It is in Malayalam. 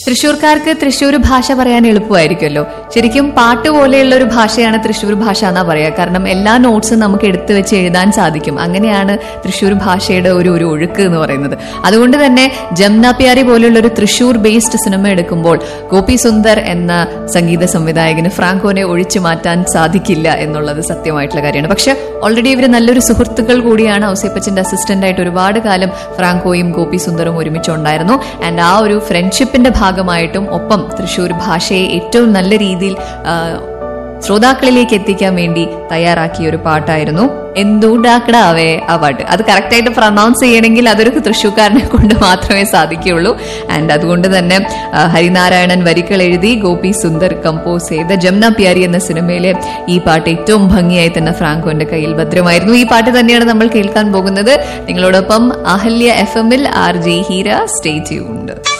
തൃശ്ശൂർക്കാർക്ക് തൃശ്ശൂർ ഭാഷ പറയാൻ എളുപ്പമായിരിക്കുമല്ലോ ശരിക്കും പാട്ട് പോലെയുള്ള ഒരു ഭാഷയാണ് തൃശ്ശൂർ ഭാഷ എന്നാ പറയാ കാരണം എല്ലാ നോട്ട്സും നമുക്ക് എടുത്തു വെച്ച് എഴുതാൻ സാധിക്കും അങ്ങനെയാണ് തൃശ്ശൂർ ഭാഷയുടെ ഒരു ഒരു ഒഴുക്ക് എന്ന് പറയുന്നത് അതുകൊണ്ട് തന്നെ ജംന പ്യാരി പോലെയുള്ള ഒരു തൃശ്ശൂർ ബേസ്ഡ് സിനിമ എടുക്കുമ്പോൾ ഗോപി സുന്ദർ എന്ന സംഗീത സംവിധായകന് ഫ്രാങ്കോനെ ഒഴിച്ചു മാറ്റാൻ സാധിക്കില്ല എന്നുള്ളത് സത്യമായിട്ടുള്ള കാര്യമാണ് പക്ഷെ ഓൾറെഡി ഇവർ നല്ലൊരു സുഹൃത്തുക്കൾ കൂടിയാണ് ഔസേപ്പച്ചന്റെ അസിസ്റ്റന്റ് ആയിട്ട് ഒരുപാട് കാലം ഫ്രാങ്കോയും ഗോപി സുന്ദറും ഒരുമിച്ചുണ്ടായിരുന്നു ആൻഡ് ആ ഒരു ഫ്രണ്ട്ഷിപ്പിന്റെ ഭാഗമായിട്ടും ഒപ്പം തൃശ്ശൂർ ഭാഷയെ ഏറ്റവും നല്ല രീതിയിൽ ആ, ശ്രോതാക്കളിലേക്ക് എത്തിക്കാൻ വേണ്ടി തയ്യാറാക്കിയ ഒരു പാട്ടായിരുന്നു എന്തുണ്ടാക്കടാവേ ആ പാട്ട് അത് കറക്റ്റായിട്ട് പ്രൊനൗൺസ് ചെയ്യണമെങ്കിൽ അതൊരു തൃശ്ശൂക്കാരനെ കൊണ്ട് മാത്രമേ സാധിക്കുകയുള്ളൂ ആൻഡ് അതുകൊണ്ട് തന്നെ ആ, ഹരിനാരായണൻ വരികൾ എഴുതി ഗോപി സുന്ദർ കമ്പോസ് ചെയ്ത ജംന പ്യാരി എന്ന സിനിമയിലെ ഈ പാട്ട് ഏറ്റവും ഭംഗിയായി തന്നെ ഫ്രാങ്കോന്റെ കയ്യിൽ ഭദ്രമായിരുന്നു ഈ പാട്ട് തന്നെയാണ് നമ്മൾ കേൾക്കാൻ പോകുന്നത് നിങ്ങളോടൊപ്പം അഹല്യ എഫ് എമ്മിൽ R J Heera stay tuned